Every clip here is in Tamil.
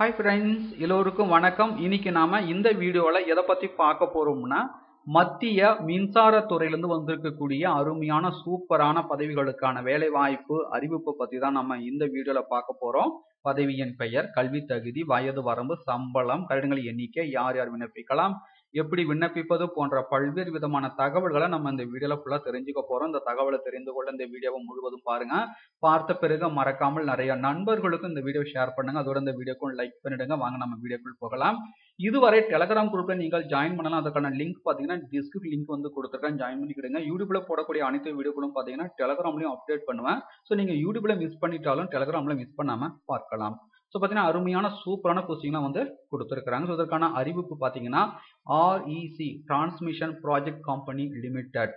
ஹாய் ஃப்ரெண்ட்ஸ் எல்லோருக்கும் வணக்கம் இன்னைக்கு நாம இந்த வீடியோவில் எதை பற்றி பார்க்க போறோம்னா மத்திய மின்சாரத்துறையிலேருந்து வந்திருக்கக்கூடிய அருமையான சூப்பரான பதவிகளுக்கான வேலைவாய்ப்பு அறிவிப்பு பற்றி தான் நம்ம இந்த வீடியோவில் பார்க்க போகிறோம் பதவியின் பெயர் கல்வி தகுதி வயது வரம்பு சம்பளம் கடிதங்கள் எண்ணிக்கை யார் யார் விண்ணப்பிக்கலாம் எப்படி விண்ணப்பிப்பது போன்ற பல்வேறு விதமான தகவல்களை நம்ம இந்த வீடியோல ஃபுல்லா தெரிஞ்சுக்க போறோம் இந்த தகவலை தெரிந்து கொள்ள இந்த வீடியோவை முழுவதும் பாருங்க பார்த்த பிறகு மறக்காமல் நிறைய நண்பர்களுக்கும் இந்த வீடியோ ஷேர் பண்ணுங்க அதோட இந்த வீடியோக்கும் லைக் பண்ணிடுங்க வாங்க நம்ம வீடியோக்குள் போகலாம் இதுவரை டெலகிராம் குரூப்ல நீங்கள் ஜாயின் பண்ணலாம் அதுக்கான லிங்க் பாத்தீங்கன்னா டிஸ்கிரிப் லிங்க் வந்து கொடுத்துருக்கேன் ஜாயின் பண்ணிக்கிடுங்க யூடியூப்ல போடக்கூடிய அனைத்து வீடியோக்களும் பாத்தீங்கன்னா டெலகிராம்லயும் அப்டேட் பண்ணுவேன் ஸோ நீங்க யூடியூப்ல மிஸ் பண்ணிட்டாலும் டெலகிராம்ல மிஸ் பண்ணாம பார்க்கலாம் ஸோ பார்த்தீங்கன்னா அருமையான சூப்பரான போஸ்டிங்லாம் வந்து கொடுத்துருக்குறாங்க ஸோ இதற்கான அறிவிப்பு பார்த்தீங்கன்னா REC transmission project company limited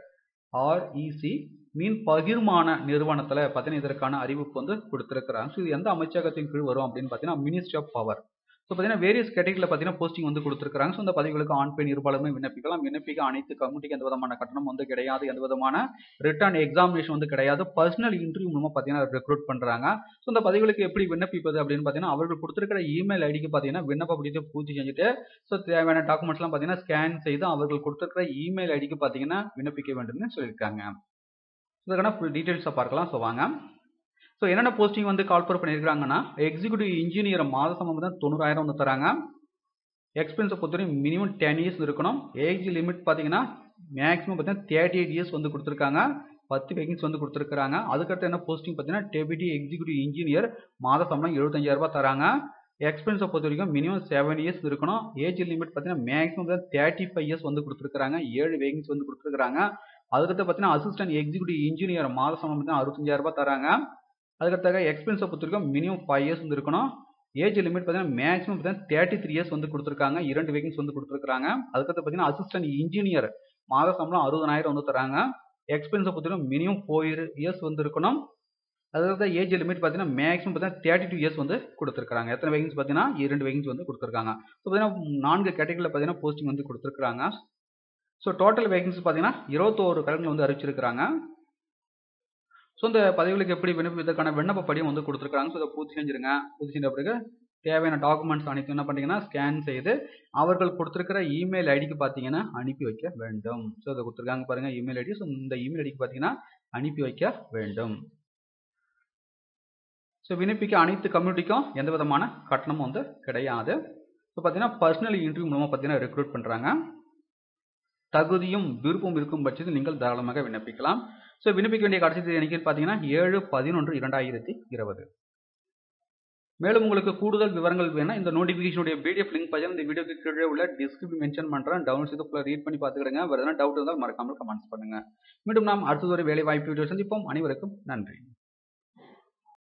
REC mean பகிர்மான நிறுவனத்தில் பார்த்தீங்கன்னா இதற்கான அறிவிப்பு வந்து கொடுத்துருக்குறாங்க ஸோ இது எந்த அமைச்சகத்தின் கீழ் வரும் அப்படின்னு பார்த்தீங்கன்னா மினிஸ்ட்ரி ஆஃப் பவர் ஸோ பார்த்தீங்கன்னா வேரியஸ் கேட்டகரியில் பார்த்தீங்கன்னா போஸ்டிங் வந்து கொடுத்துருக்காங்க ஸோ இந்த பதவிகளுக்கு ஆண் பெண் இருபாலுமே விண்ணப்பிக்கலாம் விண்ணப்பிக்க அனைத்து கம்யூனிட்டிக்கு எந்த விதமான கட்டணம் வந்து கிடையாது எந்த விதமான ரிட்டர்ன் எக்ஸாமினேஷன் வந்து கிடையாது பர்சனல் இன்டர்வியூ மூலமாக பார்த்தீங்கன்னா ரெக்ரூட் பண்ணுறாங்க ஸோ இந்த பதவிகளுக்கு எப்படி விண்ணப்பிப்பது அப்படின்னு பார்த்தீங்கன்னா அவர்கள் கொடுத்துருக்கிற இமெயில் ஐடிக்கு பார்த்தீங்கன்னா விண்ணப்ப படித்து பூர்த்தி செஞ்சுட்டு ஸோ தேவையான டாக்குமெண்ட்ஸ்லாம் பார்த்தீங்கன்னா ஸ்கேன் செய்து அவர்கள் கொடுத்துருக்கிற இமெயில் ஐடிக்கு பார்த்தீங்கன்னா விண்ணப்பிக்க வேண்டும்னு சொல்லியிருக்காங்க இதுக்கான ஃபுல் டீட்டெயில்ஸை பார்க்கலாம் ஸோ வாங்க ஸோ என்னென்ன போஸ்டிங் வந்து கால்பர் பண்ணியிருக்காங்கன்னா எக்ஸிக்யூட்டிவ் இன்ஜினியர் மாத சம்பளம் தான் தொண்ணூறாயிரம் வந்து தராங்க எக்ஸ்பென்ஸை பொறுத்தவரைக்கும் மினிமம் டென் இயர்ஸ் இருக்கணும் ஏஜ் லிமிட் பார்த்தீங்கன்னா மேக்ஸிமம் பார்த்தீங்கன்னா தேர்ட்டி எயிட் இயர்ஸ் வந்து கொடுத்துருக்காங்க பத்து வேகன்ஸ் வந்து கொடுத்துருக்காங்க அதுக்கடுத்து என்ன போஸ்டிங் பார்த்தீங்கன்னா டெபியூட்டி எக்ஸிக்யூட்டிவ் இன்ஜினியர் மாத சம்பளம் எழுபத்தஞ்சாயிரம் ரூபாய் தராங்க எக்ஸ்பென்ஸை பொறுத்த வரைக்கும் மினிமம் செவன் இயர்ஸ் இருக்கணும் ஏஜ் லிமிட் பார்த்தீங்கன்னா மேக்ஸிமம் தேர்ட்டி ஃபைவ் இயர்ஸ் வந்து கொடுத்துருக்காங்க ஏழு வேகன்ஸ் வந்து கொடுத்துருக்காங்க அதுக்கடுத்து பார்த்தீங்கன்னா அசிஸ்டன்ட் எக்ஸிக்யூட்டிவ் இன்ஜினியர் மாத சம்பளம் பார்த்தீங்கன்னா அறுபத்தஞ்சாயிரம் ரூபாய் தராங்க அதுக்கடுத்தாக எக்ஸ்பென்ஸை பொறுத்த வரைக்கும் மினிமம் ஃபைவ் இயர்ஸ் வந்து இருக்கணும் ஏஜ் லிமிட் பார்த்தீங்கன்னா மேக்ஸிமம் பார்த்தீங்கன்னா தேர்ட்டி த்ரீ இயர்ஸ் வந்து கொடுத்துருக்காங்க இரண்டு வேகன்ஸ் வந்து கொடுத்துருக்காங்க அதுக்கடுத்து பார்த்தீங்கன்னா அசிஸ்டன்ட் இன்ஜினியர் மாத சம்பளம் அறுபதாயிரம் வந்து தராங்க எக்ஸ்பென்ஸை பொறுத்தவரைக்கும் மினிமம் ஃபோர் இயர்ஸ் வந்து இருக்கணும் அதாவது ஏஜ் லிமிட் பார்த்தீங்கன்னா மேக்ஸிமம் பார்த்தீங்கன்னா தேர்ட்டி டூ இயர்ஸ் வந்து கொடுத்துருக்காங்க எத்தனை வேகன்ஸ் பார்த்தீங்கன்னா இரண்டு வேகன்ஸ் வந்து கொடுத்துருக்காங்க ஸோ பார்த்தீங்கன்னா நான்கு கேட்டகரியில் பார்த்தீங்கன்னா போஸ்டிங் வந்து கொடுத்துருக்காங்க ஸோ டோட்டல் வேகன்சி பார்த்தீங்கன்னா இருபத்தோரு கலங்கள் வந்து அறிவிச்சிருக்கிறாங்க ஸோ இந்த பதவிகளுக்கு எப்படி விண்ணப்பிப்பதற்கான விண்ணப்ப படியும் வந்து கொடுத்துருக்காங்க ஸோ இதை பூர்த்தி செஞ்சிருங்க பூர்த்தி செஞ்ச பிறகு தேவையான டாக்குமெண்ட்ஸ் அனைத்தும் என்ன பண்ணுறீங்கன்னா ஸ்கேன் செய்து அவர்கள் கொடுத்துருக்கிற இமெயில் ஐடிக்கு பார்த்தீங்கன்னா அனுப்பி வைக்க வேண்டும் ஸோ இதை கொடுத்துருக்காங்க பாருங்கள் இமெயில் ஐடி ஸோ இந்த இமெயில் ஐடிக்கு பார்த்தீங்கன்னா அனுப்பி வைக்க வேண்டும் ஸோ விண்ணப்பிக்க அனைத்து கம்யூனிட்டிக்கும் எந்த விதமான கட்டணமும் வந்து கிடையாது ஸோ பார்த்தீங்கன்னா பர்சனல் இன்டர்வியூ மூலமாக பார்த்தீங்கன்னா ரெக்ரூட் பண்ணுறாங்க தகுதியும் விருப்பம் இருக்கும் பட்சத்தில் நீங்கள் தாராளமாக விண்ணப்பிக்கலாம் ஸோ விண்ணப்பிக்க வேண்டிய கடைசி தேதி எனக்கு பார்த்தீங்கன்னா ஏழு பதினொன்று இரண்டாயிரத்தி இருபது மேலும் உங்களுக்கு கூடுதல் விவரங்கள் வேணா இந்த நோட்டிஃபிகேஷனுடைய பிடிஎஃப் லிங்க் பார்த்தீங்கன்னா இந்த வீடியோக்கு கீழே உள்ள டிஸ்கிரிப்ஷன் மென்ஷன் பண்ணுறேன் டவுன்லோட் செய்து ஃபுல்லாக ரீட் பண்ணி பார்த்துக்கிடுங்க வேறு எதனா டவுட் இருந்தால் மறக்காமல் கமெண்ட்ஸ் பண்ணுங்க மீண்டும் நாம் அடுத்தது ஒரு வேலை வாய்ப்பு வீடியோ சந்திப்போம் அனைவருக்கும் நன்றி